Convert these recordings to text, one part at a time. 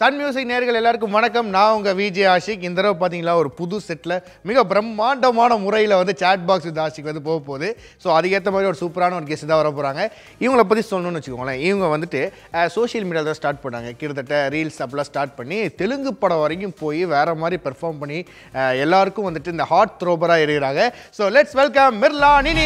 Sun music நேர்கள் எல்லாருக்கும் வணக்கம் நான் உங்கள் விஜய் ஆஷிக் இந்த தடவை பார்த்தீங்களா ஒரு புது செட்டில் மிக பிரம்மாண்டமான முறையில் வந்து சாட் பாக்ஸ் வித் ஆஷிக் வந்து போக போகுது ஸோ அதுக்கேற்ற மாதிரி ஒரு சூப்பரான ஒரு கெஸ்ட் தான் வர போகிறாங்க இவங்கள பற்றி சொல்லணும்னு வச்சுக்கோங்களேன் இவங்க வந்துட்டு சோஷியல் மீடியாவில் தான் ஸ்டார்ட் பண்ணாங்க கிட்டத்தட்ட ரீல்ஸ் அப்படிலாம் ஸ்டார்ட் பண்ணி தெலுங்கு படம் வரைக்கும் போய் வேறு மாதிரி பெர்ஃபார்ம் பண்ணி அஹ், எல்லாருக்கும் வந்துட்டு இந்த ஹார்ட் த்ரோபராக இருக்கிறாங்க ஸோ லெட்ஸ் வெல்கம் மிர்லா நினி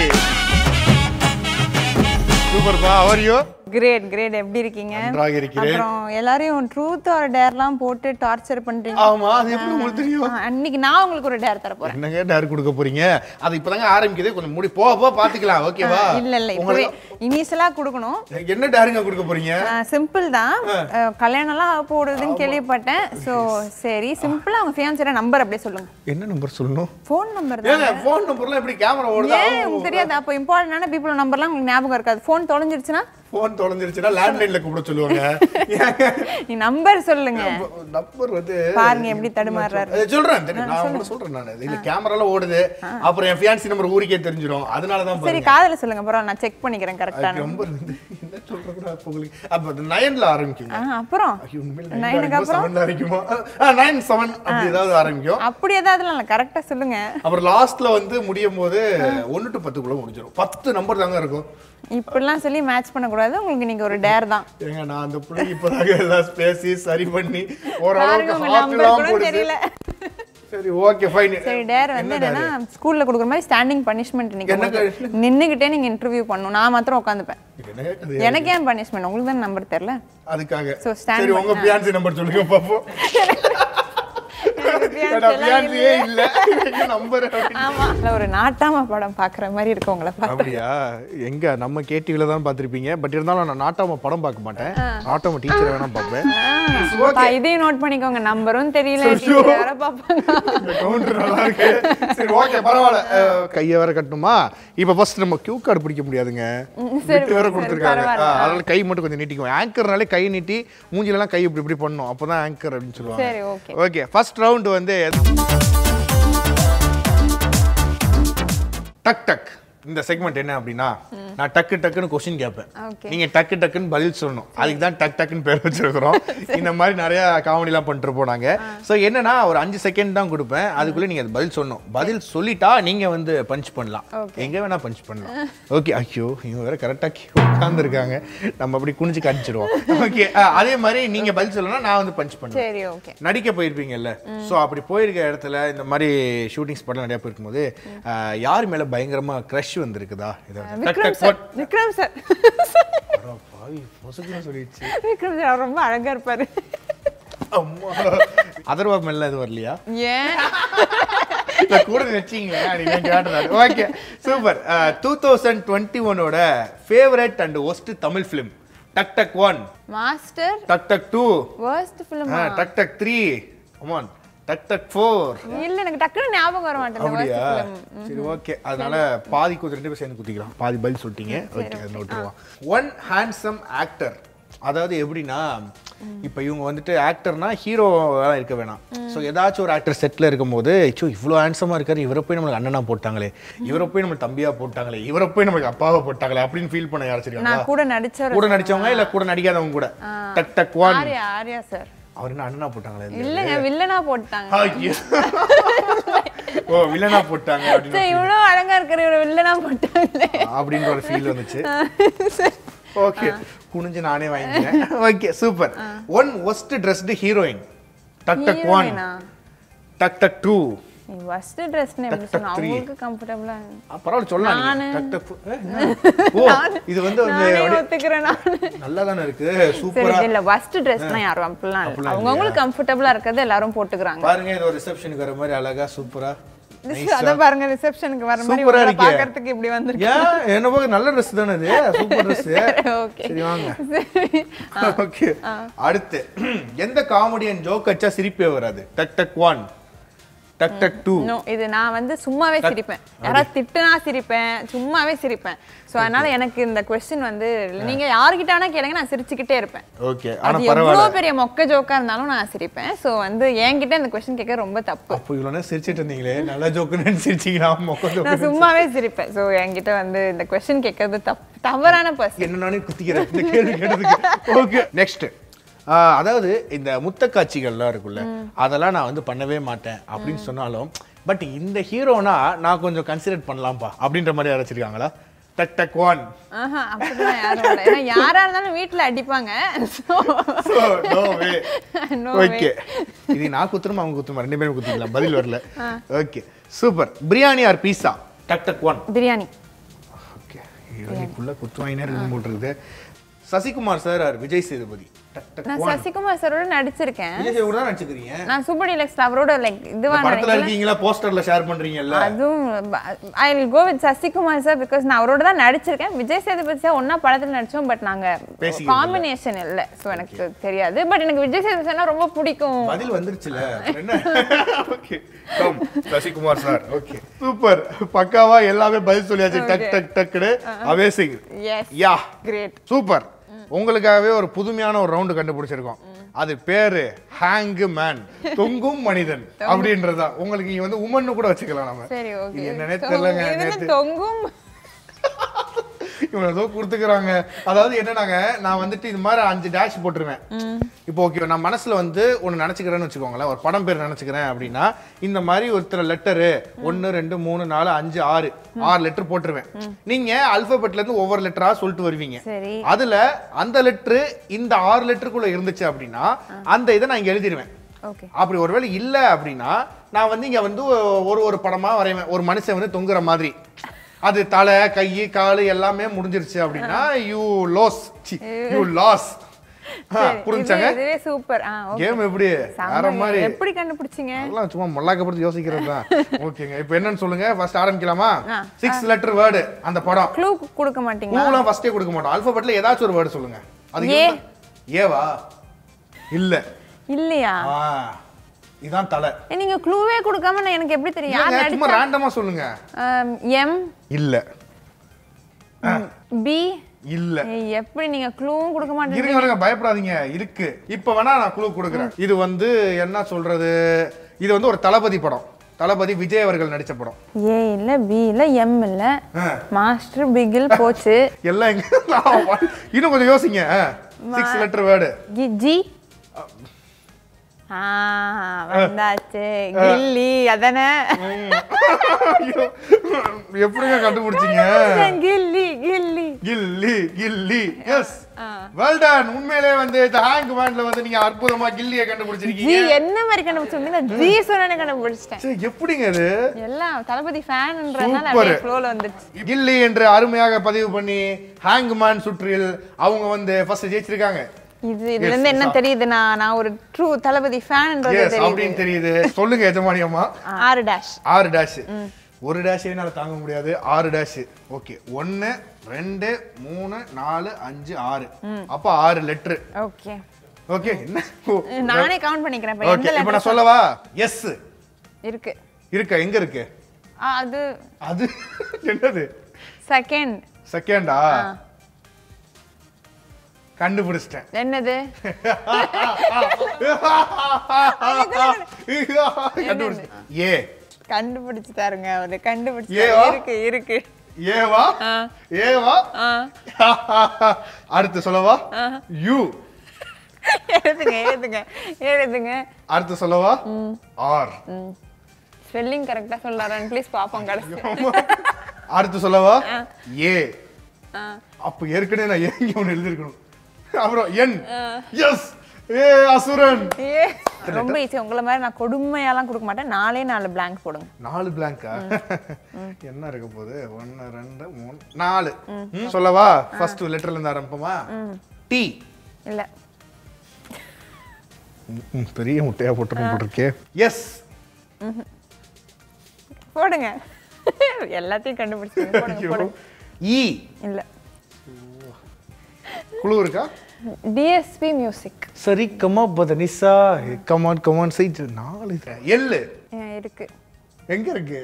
சூப்பர்ப்பா அவரையும் கிரேட் கிரேட் எப்படி இருக்கீங்க நன்றாக இருக்கிறேன். அப்புறம் எல்லாரையும் ட்ரூத் ஆர் டேர்லாம் போட்டு டார்ச்சர் பண்றீங்க ஆமா அது எப்படி உங்களுக்கு தெரியும் ஆ, அன்னைக்கு நான் உங்களுக்கு ஒரு டேர் தர போறேன் என்னங்க டேர் கொடுக்க போறீங்க அது இப்பதாங்க ஆரம்பிக்குது கொஞ்சம் முடி போக போக பாத்துக்கலாம் ஓகேவா இல்ல இல்ல இப்பவே இனிஷியலா கொடுக்கணும் என்ன டேருங்க கொடுக்க போறீங்க சிம்பிள் தான் அஹ், கல்யாணம்லாம் ஆக போடுறதுன்னு கேள்விப்பட்டேன் ஸோ சரி சிம்பிளா அவங்க ஃபியான்சர நம்பர் அப்படியே சொல்லுங்க என்ன நம்பர் சொல்லணும் ஃபோன் நம்பர் தான் ஏங்க ஃபோன் நம்பர்லாம் எப்படி கேமரா ஓடுதா ஏன் உங்களுக்கு தெரியாது அப்போ இம்பார்ட்டன்டான பீப்புள் நம்பர்லாம் உங்களுக்கு ஞாபகம் இருக்காது ஃபோன் தொலைஞ்சிருச்சுன்னா ஃபோன் தொலைஞ்சிருச்சுன்னா லேண்ட்லைன்ல கூப்பிட சொல்லுவாங்க நீ நம்பர் சொல்லுங்க நம்பர் வந்து பாருங்க எப்படி தடுமாறுறாரு அது சொல்றேன் தெரியும் நான் உங்களுக்கு சொல்றேன் நான் இல்ல கேமரால ஓடுது அப்புறம் என் ஃபியான்சி நம்பர் ஊருக்கே தெரிஞ்சிடும் அதனால தான் சரி பாருங்க காதுல சொல்லுங்க பரவாயில்ல நான் செக் பண்ணிக்கிறேன் கரெக்டான நம்பர் வந்து என்ன சொல்றதுடா அப்ப உங்களுக்கு அப்ப நயன்ல ஆரம்பிக்குங்க அப்புறம் ஐயோ, உண்மையில நைனுக்கு nine அப்புறம் seven ல ஆரம்பிக்குமா நைன் செவன் அப்படி ஏதாவது ஆரம்பிக்கும் அப்படி ஏதாவது இல்லை கரெக்டா சொல்லுங்க அப்புறம் லாஸ்ட்ல வந்து முடியும் போது ஒன்னு டு பத்துக்குள்ள முடிஞ்சிடும் பத்து நம்பர் தாங்க இருக்கும் இப்படிலாம் சொல்லி மேட்ச் பண்ணக்கூடாது உங்களுக்கு நீங்க ஒரு டேர் தான் ஏங்க நான் அந்த பிள்ளை இப்பதாங்க எல்லாம் பேசி சரி பண்ணி பாருங்க ஓரளவுக்கு உங்க ஹார்ட் நம்பர் எல்லாம் கூட போடுது தெரியல சரி ஓகே ஃபைன் சரி டேர் வந்து என்னன்னா ஸ்கூல்ல கொடுக்குற மாதிரி ஸ்டாண்டிங் பனிஷ்மெண்ட் என்ன இன்னைக்கு நின்னுகிட்டே நீங்க இன்டர்வியூ பண்ணணும் நான் மாத்திரம் உட்காந்துப்பேன் எனக்கு ஏன் பனிஷ்மெண்ட் உங்களுக்கு தான் நம்பர் தெரியல அதுக்காக So, stand சரி உங்க பண்ணா. பியான்சி நம்பர் சொல்லுங்க பாப்போம் fiancé ஏடா, எல்லாம் fiancé-யே இல்ல நம்பர் ஆமா இல்ல ஒரு நாட்டாம படம் பாக்குற மாதிரி இருக்கு உங்களை பார்த்தா அப்படியா எங்க நம்ம கேடிவில தான் பார்த்திருப்பீங்க பட் இருந்தாலும் நான் நாட்டாம படம் பார்க்க மாட்டேன் நாட்டாம டீச்சர் வேணா பார்ப்பேன் அப்பா, இதையும் நோட் பண்ணிக்கோங்க நம்பரும் தெரியல ஐயோ. teacher யாரோ பாப்பாங்க இந்த கவுண்டர் நல்லா இருக்கு சரி ஓகே பரவாயில்ல அஹ், கையை வேற கட்டணுமா இப்போ ஃபர்ஸ்ட் நம்ம கியூ கார்டு பிடிக்க முடியாதுங்க சரி, விட்டு வேற சரி, கொடுத்துருக்காங்க பரவாயில்ல. அஹ், அதனால கை மட்டும் கொஞ்சம் நீட்டிக்குவோம் ஆங்கர்னாலே கை நீட்டி மூஞ்சிலலாம் கை இப்படி இப்படி பண்ணணும் அப்பதான் ஆங்கர் அப்படின்னு சரி, சொல்லுவாங்க okay. ஓகே ஃபர்ஸ்ட் ரவுண்ட் வந்து டக் டக் இந்த செக்மெண்ட் என்ன அப்படின்னா நான் டக்கு டக்குன்னு கொஸ்டின் கேட்பேன் Okay. நீங்க டக்கு டக்குன்னு பதில் சொல்லணும் அதுக்கு தான் டக் டக்குன்னு பேர் வச்சிருக்கிறோம் இந்த மாதிரி நிறைய காமெடிலாம் பண்ணிட்டு போனாங்க ஸோ என்னன்னா ஒரு அஞ்சு செகண்ட் தான் கொடுப்பேன் அதுக்குள்ள நீங்க அது பதில் சொல்லணும் பதில் சொல்லிட்டா நீங்க வந்து பஞ்ச் பண்ணலாம் எங்க வேணா பஞ்ச் பண்ணலாம் ஓகே ஐயோ இவங்க வேற கரெக்டா உட்காந்துருக்காங்க நம்ம அப்படி குனிஞ்சு காமிச்சிருவோம் ஓகே அதே மாதிரி நீங்க பதில் சொல்லணும் நான் வந்து பஞ்ச் பண்ணுவேன் சரி ஓகே நடிக்க போயிருப்பீங்கல்ல ஸோ அப்படி போயிருக்க இடத்துல இந்த மாதிரி ஷூட்டிங் ஸ்பாட்லாம் நிறைய போயிருக்கும்போது அஹ், யார் மேல பயங்கரமா க்ரஷ் வந்திருக்குதா இதை டக் விக்ரம் டக் சார் போட் விக்ரம் சார் அடா பாவி, பொசுக்குன்னு சொல்லிடுச்சு விக்ரம் சார் அவர் ரொம்ப அழகா இருப்பாரு அம்மா அதர்வா மேல இது வரலையா ஏன் இல்ல கூட வச்சீங்களே நீங்க கேட்டதாரு okay super two thousand twenty ஒனோட favourite and worst Tamil film டக் டக் ஒன் மாஸ்டர் டக் டக் டூ வேர்ஸ்ட் ஃபிலிம் டக் டக் த்ரீ கமான் டக் டக் ஃபோர் இல்ல எனக்கு டக்குனு ஞாபகம் வர மாட்டேங்குது அப்படியா worst film. சரி ஓகே அதனால பாதி குத்து ரெண்டு பேரும் சேர்ந்து குத்திக்கலாம் பாதி பதில் சொல்லிட்டீங்க ஓகே அதை விட்டுருவோம் ஒன் ஹேண்ட்ஸம் ஆக்டர் அதாவது எப்படின்னா இப்போ இவங்க வந்துட்டு ஆக்டர்னா ஹீரோ இருக்க வேணாம் ஸோ ஏதாச்சும் ஒரு ஆக்டர் செட்டில் இருக்கும்போது ஐயோ இவ்வளோ ஹேண்ட்ஸமாக இருக்காரு இவரை போய் நம்மளுக்கு அண்ணனா போட்டாங்களே இவரை போய் நம்ம தம்பியா போட்டாங்களே இவரை போய் நம்மளுக்கு அப்பாவை போட்டாங்களே அப்படின்னு ஃபீல் பண்ண யாரும் சரிங்களா நான் கூட நடிச்ச கூட நடிச்சவங்க இல்ல கூட நடிக்காதவங்க கூட டக் டக் ஒன் ஆர்யா ஆர்யா சார் அவர் என்ன அண்ணனா போட்டாங்களே இல்லங்க வில்லனா போட்டாங்க ஐயோ. ஓ வில்லனா போட்டாங்க அப்படின்னு சரி இவ்வளவு அழகா இருக்கிற இவரை வில்லனா போட்டாங்களே அப்படின்ற ஒரு ஃபீல் வந்துச்சு ஓகே குனிஞ்சு நானே வாங்கிக்கிறேன் okay super one worst dressed heroine டக் டக் ஒன் ஹீரோயினா டக் டக் டூ ஃபர்ஸ்ட் ட்ரெஸ்னு எப்படி டக் சொன்னா three. அவங்களுக்கு கம்ஃபர்டபுளா பரவாயில்ல சொல்லலாம் நீங்க. டக் டக் four. ஏ, என்ன? ஓ இது வந்து வந்து நானே அப்படியே ஒத்துக்கிறேன் நானு நல்லா தானே இருக்கு சரி சூப்பரா இல்ல ஃபர்ஸ்ட் ட்ரெஸ்லாம் யாரும் அப்படிலாம் இல்ல அப்படிலாம் அவங்கவங்களுக்கு கம்ஃபர்டபுளா இருக்கிறது எல்லாரும் போட்டுக்கிறாங்க பாருங்க இது ஒரு ரிசப்ஷனுக்கு வர மாதிரி அழகா சூப்பரா அத பாருங்க ரிசப்ஷனுக்கு வர மாதிரி சூப்பரா உங்களை இருக்கே. பாக்குறதுக்கு இப்படி வந்திருக்கு ஏன் என்ன போக நல்ல ட்ரெஸ் தானே இது சூப்பர் ட்ரெஸ் ஓகே சரி வாங்க சரி ஓகே அடுத்து எந்த காமெடியன் ஜோக் அடிச்சா சிரிப்பே வராது டக் டக் ஒன் டக் டக் டூ நோ இது நான் வந்து சும்மாவே சிரிப்பேன் யாராவது திட்டுனா சிரிப்பேன் சும்மாவே சிரிப்பேன் சோ அதனால எனக்கு இந்த கொஸ்டின் வந்து நீங்க யார்கிட்ட வேணா கேளுங்க நான் சிரிச்சுக்கிட்டே இருப்பேன் ஓகே ஆனா அது பரவாயில்ல எவ்வளவு பெரிய மொக்க ஜோக்கா இருந்தாலும் நான் சிரிப்பேன் சோ வந்து என்கிட்ட இந்த கொஸ்டின் கேட்க ரொம்ப தப்பு அப்போ இவ்வளோ நேரம் சிரிச்சிட்டு இருந்தீங்களே நல்ல ஜோக்குன்னு சிரிச்சிங்களா மொக்க ஜோக்கு நான் சும்மாவே சிரிப்பேன் சோ என்கிட்ட வந்து இந்த கொஸ்டின் கேட்கறது தப்பு தவறான பர்சன் என்ன நானே குத்திக்கிறேன் இந்த கேள்வி கேட்டதுக்கு ஓகே நெக்ஸ்ட் ஆஹ், அதாவது இந்த முத்த காட்சிகள்லாம் இருக்குல்ல அதெல்லாம் நான் வந்து பண்ணவே மாட்டேன் அப்படின்னு சொன்னாலும் பட் இந்த ஹீரோனா நான் கொஞ்சம் கன்சிடர் பண்ணலாம்ப்பா அப்படின்ற மாதிரி யாராச்சிருக்காங்களா டக் டக் ஒன் ஆஹா அப்படிலாம் யாரும் இல்லை ஏன்னா யாரா இருந்தாலும் வீட்ல அடிப்பாங்க So, no way no way. Okay இது நான் குத்துறமா அவங்க குத்துமா ரெண்டு பேரும் குத்திக்கலாம் பதில் வரல okay super biryani or pizza டக் டக் ஒன் பிரியாணி ஓகே இவனுக்குள்ள குத்து வாங்கினே இருக்கு போல் இருக்குது சசிகுமார் சார் ஆர் விஜய் சேதுபதி டக் டக் நான் ஒன் சசிகுமார் சாரோட நடிச்சிருக்கேன் விஜய் சேதுபதி தான் நடிச்சுக்கிறீங்க நான் சூப்பர் டீலக்ஸ் அவரோட லைக் இதுவா இந்த படத்துல நினைக்கல இருக்கீங்களா போஸ்டர்ல ஷேர் பண்றீங்கல்ல அதுவும் I will go with Sasikumar sir because நான் அவரோட தான் நடிச்சிருக்கேன் விஜய் சேதுபதி சார் ஒன்னா படத்துல நடிச்சோம் பட் நாங்க பேசிக்கிறது இல்ல. காம்பினேஷன் இல்ல சோ எனக்கு தெரியாது பட் எனக்கு விஜய் சேதுபதி சார்னா ரொம்ப பிடிக்கும் பதில் வந்துருச்சுல அப்புறம் என்ன okay come Sasikumar sir okay super பக்காவா எல்லாமே பதில் சொல்லியாச்சு டக் டக் டக்குன்னு amazing yes yeah great super உங்களுக்காகவே ஒரு புதுமையான ஒரு ரவுண்டு கண்டுபிடிச்சிருக்கோம் அது பேரு ஹேங்கு மேன் தொங்கும் மனிதன் அப்படின்றதா உங்களுக்கு இங்க வந்து உமன்னு கூட வச்சுக்கலாம் நம்ம சரி ஓகே இது என்னன்னே தெரியலங்க இதுல நேத்து தொங்கும் இவங்க ஏதோ கொடுத்துக்கிறாங்க அதாவது என்னன்னாங்க நான் வந்துட்டு இது மாதிரி அஞ்சு டேஷ் போட்டுருவேன் இப்போ ஓகே நான் மனசுல வந்து ஒன்னு நினைச்சுக்கிறேன்னு வச்சுக்கோங்களேன் ஒரு படம் பேர் நினைச்சுக்கிறேன் அப்படின்னா இந்த மாதிரி ஒருத்தர் லெட்டரு ஒன்னு ரெண்டு மூணு நாலு அஞ்சு ஆறு ஆறு லெட்டர் போட்டுருவேன் நீங்க அல்பபெட்ல இருந்து ஒவ்வொரு லெட்டரா சொல்லிட்டு வருவீங்க சரி அதுல அந்த லெட்டரு இந்த ஆறு லெட்டருக்குள்ள இருந்துச்சு அப்படின்னா அந்த இதை நான் இங்க எழுதிருவேன் ஓகே அப்படி ஒருவேளை இல்ல அப்படின்னா நான் வந்து இங்க வந்து ஒரு ஒரு படமா வரைவேன் ஒரு மனுஷன் வந்து தொங்குற மாதிரி அது தலை கை காலு எல்லாமே முடிஞ்சிருச்சு அப்படின்னா யூ லாஸ் யூ லாஸ் புரிஞ்சாங்க இதுவே சூப்பர் ஆ ஓகே கேம் எப்படி வேற மாதிரி எப்படி கண்டுபிடிச்சீங்க அதெல்லாம் சும்மா மொல்லாக்கப்படுத்தி யோசிக்கிறது தான் ஓகேங்க இப்போ என்னன்னு சொல்லுங்க ஃபர்ஸ்ட் ஆரம்பிக்கலாமா ஆ, சிக்ஸ் லெட்டர் வேர்டு அந்த படம் க்ளூ கொடுக்க மாட்டீங்களா க்ளூலாம் ஃபர்ஸ்டே கொடுக்க மாட்டோம் ஆல்பபெட்ல ஏதாச்சும் ஒரு வேர்டு சொல்லுங்க அது ஏ. இருந்தா- ஏவா இல்ல இல்லையா ஆ இதான் தலை ஏ, நீங்க க்ளூவே கொடுக்காம நான் எனக்கு எப்படி தெரியும் யார் இல்லைங்க, சும்மா நடிச்சா ரேண்டமா சொல்லுங்க எம் இல்ல பி இல்ல எப்படி நீங்க க்ளூவும் கொடுக்க மாட்டீங்க இருங்க இருங்க பயப்படாதீங்க இருக்கு இப்ப வேணா நான் குழு கொடுக்குறேன் இது வந்து என்ன சொல்றது இது வந்து ஒரு தளபதி படம் தளபதி விஜய் அவர்கள் நடிச்ச படம் ஏ இல்ல பி இல்ல எம் இல்ல ஆ. மாஸ்டர் பிகில் போச்சு எல்லாம் எங்க நான் வா- இன்னும் கொஞ்சம் யோசிங்க சிக்ஸ் லெட்டர் வேர்டு கி- ஜி ஆ வந்தாச்சு கில்லி அதானே எப்படிங்க கண்டுபிடிச்சீங்க Ghilli Ghilli Ghilli Ghilli yes well done உண்மையிலே வந்து இந்த ஹேங் பேண்ட்ல வந்து நீங்க அற்புதமா கில்லியை ஜி கண்டுபிடிச்சிருக்கீங்க என்ன மாதிரி கண்டுபிடிச்சோம் ஜி சொன்ன கண்டுபிடிச்சிட்டேன் சரி, எப்படிங்க இது எல்லாம் தளபதி ஃபேன்ன்றதுனால Super. அப்படியே ஃப்ளோல வந்துருச்சு கில்லி என்று அருமையாக பதிவு பண்ணி ஹேங்மேன் சுற்றில் அவங்க வந்து ஃபர்ஸ்ட் ஜெயிச்சிருக்காங்க இது இதுல இருந்து என்ன தெரியுதுன்னா நான் ஒரு ட்ரூ தளபதி ஃபேன்ன்றது எஸ் தெரியுது அப்படின்னு தெரியுது சொல்லுங்க எஜமானி அம்மா ஆறு டேஷ் ஆறு டேஷ் ஒரு டேஷே என்னால தாங்க முடியாது ஆறு டேஷ் ஓகே ஒன்னு ரெண்டு மூணு நாலு அஞ்சு ஆறு அப்ப ஆறு லெட்டர் ஓகே ஓகே என்ன நானே கவுண்ட் பண்ணிக்கிறேன் இப்ப ஓகே எந்த இப்போ letter நான் சொல்லவா எஸ் இருக்கு இருக்கா எங்க இருக்கு ஆ, அது அது என்னது செகண்ட் செகண்டா கண்டுபிடிச்சிட்டேன் என்னது கண்டுபிடிச்சிட்டேன் ஏ கண்டுபிடிச்சு தாருங்க அவரு கண்டுபிடிச்சு ஏவா? இருக்கு இருக்கு ஏவா ஆ. ஏவா ஆ அடுத்து சொல்லவா யூ எழுதுங்க எழுதுங்க எழுதுங்க அடுத்து சொல்லவா ஆர் ஸ்பெல்லிங் கரெக்டா சொல்றாரான்னு ப்ளீஸ் பாப்போம் கடைசி அடுத்து சொல்லவா ஏ ஆ. அப்ப ஏற்கனவே நான் ஏங்க ஒன்று எழுதிருக்கணும் அப்புறம் என் எஸ் ஏ அசுரன் ஏ ரொம்ப ஈஸி உங்களை மாதிரி நான் கொடுமையாலாம் கொடுக்க மாட்டேன் நாலே நாலு blank போடுங்க நாலு பிளாங்கா என்ன இருக்க போகுது ஒன்னு ரெண்டு மூணு நாலு ம், சொல்லவா ஃபர்ஸ்ட் லெட்டர்ல இருந்து ஆரம்பிப்போமா டி இல்ல பெரிய முட்டையா போட்டுரும் போட்டிருக்கே எஸ் போடுங்க எல்லாத்தையும் கண்டுபிடிச்சிங்க போடுங்க போடுங்க இ இல்ல குழு இருக்கா டிஎஸ்பி மியூசிக் சரி கமா பத நிசா கமான் கமான் சைட் நாலு எல்லு இருக்கு எங்க இருக்கு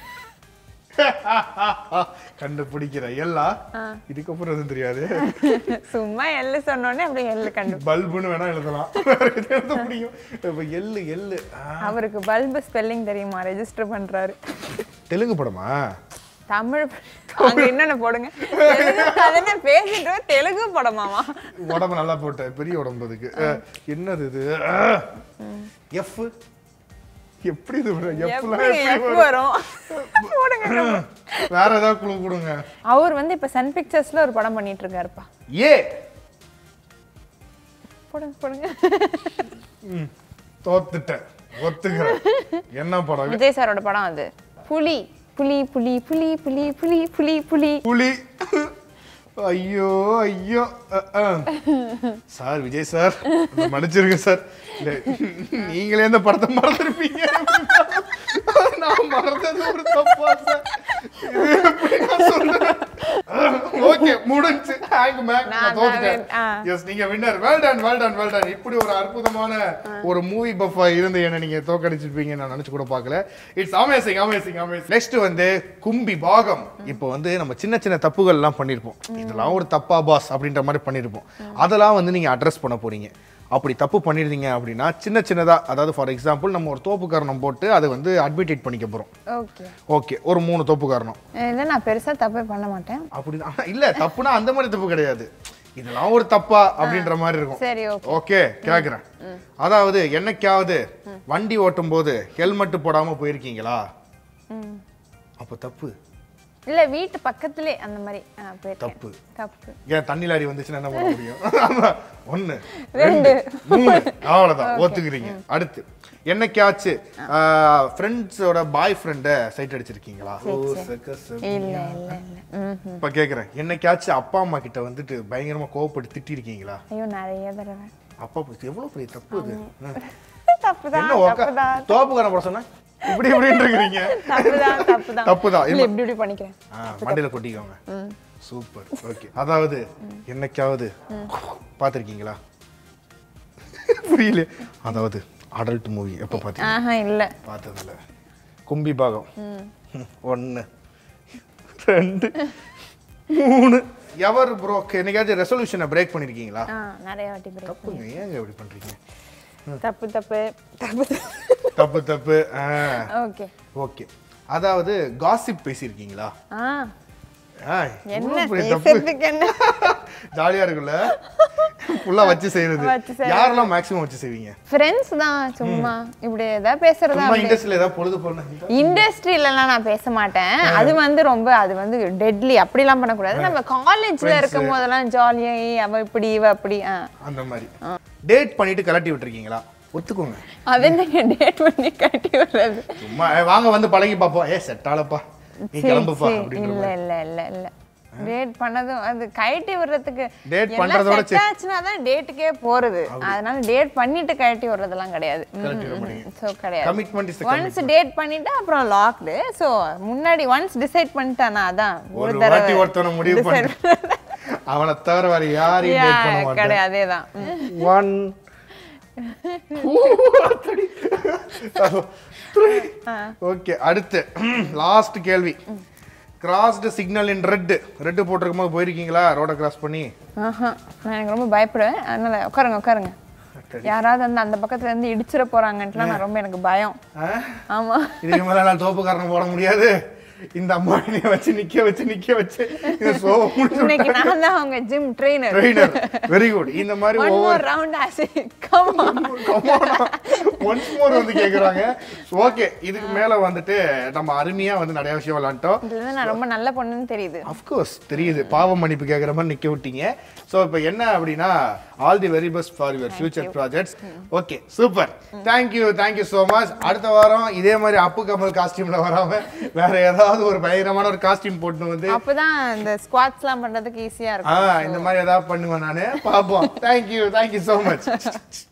கண்டுபிடிக்கிற எல்லா இதுக்கப்புறம் எதுவும் தெரியாது சும்மா எள்ளு சொன்னோடனே அப்படியே எள்ளு கண்டு பல்புன்னு வேணா எழுதலாம் வேற எது எழுத முடியும் இப்ப எள்ளு எள்ளு ஆ, அவருக்கு பல்பு ஸ்பெல்லிங் தெரியுமா ரெஜிஸ்டர் பண்றாரு தெலுங்கு படமா தமிழ் அங்க இன்னொன்னு போடுங்க தெலுங்கு கதைன்னு பேசிட்டு தெலுங்கு படமாமா உடம்பு நல்லா போட்ட பெரிய உடம்பு அதுக்கு அஹ், என்னது இது எஃப் எப்படி இது எஃப்லாம் எப்படி எப்ப வரும் போடுங்க வேற ஏதாவது குழு கொடுங்க அவர் வந்து இப்ப சன் பிக்சர்ஸ்ல ஒரு படம் பண்ணிட்டு இருக்காருப்பா ஏ போடுங்க போடுங்க ம், தோத்துட்டேன் ஒத்துக்கிறேன் என்ன படம் விஜய் சாரோட படம் அது புலி புலி புலி புலி புலி புலி புலி புலி புலி ஐயோ ஐயோ அஹ், அஹ். சார் விஜய் சார் என்னை மன்னிச்சிருங்க சார் இல்ல, நீங்களே இந்த படத்தை மறந்துருப்பீங்க நான் மறந்தது ஒரு தப்பா சார் இது எப்படி நான் சொல்றேன் ஓகே முடிஞ்சு ஹேங் மேக் நான் நான் தோத்துட்டேன் ஆ. எஸ் நீங்க winner well done well done well done இப்படி ஒரு அற்புதமான ஒரு மூவி பஃபா இருந்து என்ன நீங்க தோக்கடிச்சிருப்பீங்க நான் நினைச்சு கூட பார்க்கல it's amazing amazing amazing next வந்து கும்பி பாகம் இப்போ வந்து நம்ம சின்ன சின்ன தப்புகள் எல்லாம் பண்ணிருப்போம் இதெல்லாம் ஒரு தப்பா பாஸ் அப்படின்ற மாதிரி பண்ணிருப்போம் அதெல்லாம் வந்து நீங்க அட்ரஸ் பண்ண போறீங்க அப்படி தப்பு பண்ணிருந்தீங்க அப்படின்னா சின்ன சின்னதா அதாவது ஃபார் எக்ஸாம்பிள் நம்ம ஒரு தோப்பு காரணம் போட்டு அதை வந்து அட்மிட்டேட் பண்ணிக்க போறோம் ஓகே ஓகே ஒரு மூணு தோப்பு காரணம் இல்ல நான் பெருசா தப்பே பண்ண மாட்டேன் அப்படிதான் இல்ல தப்புனா அந்த மாதிரி தப்பு கிடையாது இதெல்லாம் ஒரு தப்பா அப்படின்ற மாதிரி இருக்கும் சரி ஓகே ஓகே கேக்குறேன் அதாவது என்னைக்காவது வண்டி ஓட்டும் போது ஹெல்மெட் போடாம போயிருக்கீங்களா அப்ப தப்பு இல்ல வீட்டு பக்கத்திலே அந்த மாதிரி ஆ, போயிருக்கேன். தப்பு. தப்பு ஏன் தண்ணி லாரி வந்துச்சுன்னா என்ன பண்ண முடியும் ஒண்ணு ரெண்டு. மூணு அவ்வளவுதான் ஒத்துக்கிறீங்க அடுத்து என்னைக்காச்சு ஃப்ரெண்ட்ஸோட பாய் ஃப்ரெண்ட சைட் அடிச்சிருக்கீங்களா ஓ, சக்க சக்க. இல்ல இல்ல இல்ல ம் இப்ப கேக்குறேன் என்னைக்காச்சும் அப்பா அம்மா கிட்ட வந்துட்டு பயங்கரமா கோவப்பட்டு திட்டிருக்கீங்களா ஐயோ நிறைய தடவை அப்பா போச்சு எவ்வளவு பெரிய தப்பு இது ம். தப்புதான் என்ன ஓக்கா தப்புதான் தோப்புக்கான போட சொன்ன இப்படி இப்படின்னு இருக்கிறீங்க தப்புதான் தப்புதான் தப்புதான் இல்ல இப்படி இப்படி பண்ணிக்கிறேன் ஆ, மண்டையில கொட்டிக்கோங்க சூப்பர் ஓகே அதாவது என்னைக்காவது பார்த்திருக்கீங்களா புரியல அதாவது அடல்ட் மூவி எப்போ பார்த்தீங்க ஆஹா இல்ல பார்த்ததில்ல கும்பி பாகம் ஒன்று ரெண்டு மூணு எவர் ப்ரோக் என்னைக்காச்சும் ரெசல்யூஷனை பிரேக் பண்ணிருக்கீங்களா ஆ நிறைய வாட்டி break. தப்புங்க ஏங்க இப்படி பண்றீங்க தப்பு தப்பு தப்பு தப்பு தப்பு ஆ ஓகே ஓகே அதாவது காசிப் பேசியிருக்கீங்களா ஆ ஆ, என்ன இவ்வளவு பெரிய தப்பு பேசுறதுக்கு என்ன ஜாலியா இருக்குல்ல ஃபுல்லா வச்சு செய்யறது வச்சு செய்றது. யாரெல்லாம் மேக்ஸிமம் வச்சு செய்வீங்க ஃப்ரெண்ட்ஸ் தான் சும்மா இப்படி ஏதாவது பேசுறதா சும்மா இண்டஸ்ட்ரியில ஏதாவது பொழுது போன இண்டஸ்ட்ரியிலலாம் நான் பேச மாட்டேன் அது வந்து ரொம்ப அது வந்து டெட்லி அப்படிலாம் பண்ணக்கூடாது நம்ம காலேஜ்ல இருக்கும் போதெல்லாம் ஜாலியா அவ இப்படி இவ அப்படி ஆ. அந்த மாதிரி டேட் பண்ணிட்டு கலட்டி விட்டுருக்கீங்களா ஒத்துக்கோங்க அது என்னங்க டேட் பண்ணி கட்டி விடுறது சும்மா ஏ, வாங்க வந்து பழகி பார்ப்போம் ஏ செட் ஆளப்பா நீ சரி, கிளம்புப்பா சரி. அப்படின்ற இல்ல மாதிரி இல்ல இல்ல இல்ல டேட் பண்ணதும் அது கழட்டி விடுறதுக்கு Date பண்றதோட செட் ஆச்சுன்னா தான் டேட்டுக்கே போறது அதனால டேட் பண்ணிட்டு கழட்டி விடுறதெல்லாம் கிடையாது கழட்டி விட மாட்டீங்க. ஸோ கிடையாது கமிட்மெண்ட் இஸ் ஒன்ஸ் டேட் பண்ணிட்டு அப்புறம் லாக்டு ஸோ முன்னாடி ஒன்ஸ் டிசைட் பண்ணிட்டானா அதான் ஒரு வாட்டி ஒருத்தனை முடிவு பண்ணி அவனை தவிர வேற யாரையும் டேட் பண்ண மாட்டேன் கிடையாது அதேதான் ஒன் ஓகே அடுத்து லாஸ்ட் கேள்வி crossed signal in red red போட்டிருக்கும் போது போயிருக்கீங்களா ரோட கிராஸ் பண்ணி ஆஹா நான் எனக்கு ரொம்ப பயப்படுவேன் அதனால உட்காருங்க உட்காருங்க யாராவது வந்து அந்த பக்கத்துல இருந்து இடிச்சிட போறாங்கன்ட்டுலாம் நான் ரொம்ப எனக்கு பயம் ஆ? ஆமா இதுக்கு மேல நான் தோப்பு காரணம் போட முடியாது இந்த அம்மாடியை வச்சு நிக்க வச்சு நிக்க வச்சு இந்த ஷோ முடிச்சு இன்னைக்கு நான் தான் அவங்க gym trainer trainer very good இந்த மாதிரி ஒன் ஒவ்வொரு மோர் ரவுண்ட் ஆசி கம் ஒன்ஸ் மோர் வந்து கேக்குறாங்க ஓகே இதுக்கு மேல வந்துட்டு நம்ம அருமையா வந்து நிறைய விஷயம் விளையாண்டோம் இதுல இருந்து நான் ரொம்ப நல்ல பொண்ணுன்னு தெரியுது அஃப்கோர்ஸ் தெரியுது பாவ மன்னிப்பு கேட்குற மாதிரி நிக்க விட்டீங்க ஸோ இப்போ என்ன அப்படின்னா all the very best for your future projects okay super thank you thank you so much அடுத்த வாரம் இதே மாதிரி அப்பு கமல் காஸ்டியூம்ல வராம வேற ஏதாவது ஒரு பயங்கரமான ஒரு காஸ்டியூம் போட்டு வந்து அப்பதான் இந்த ஸ்குவாட்ஸ்லாம் பண்றதுக்கு ஈஸியா ஆ இருக்கும் இந்த மாதிரி ஏதாவது பண்ணுவேன் நான் பார்ப்போம் தேங்க்யூ தேங்க்யூ ஸோ மச்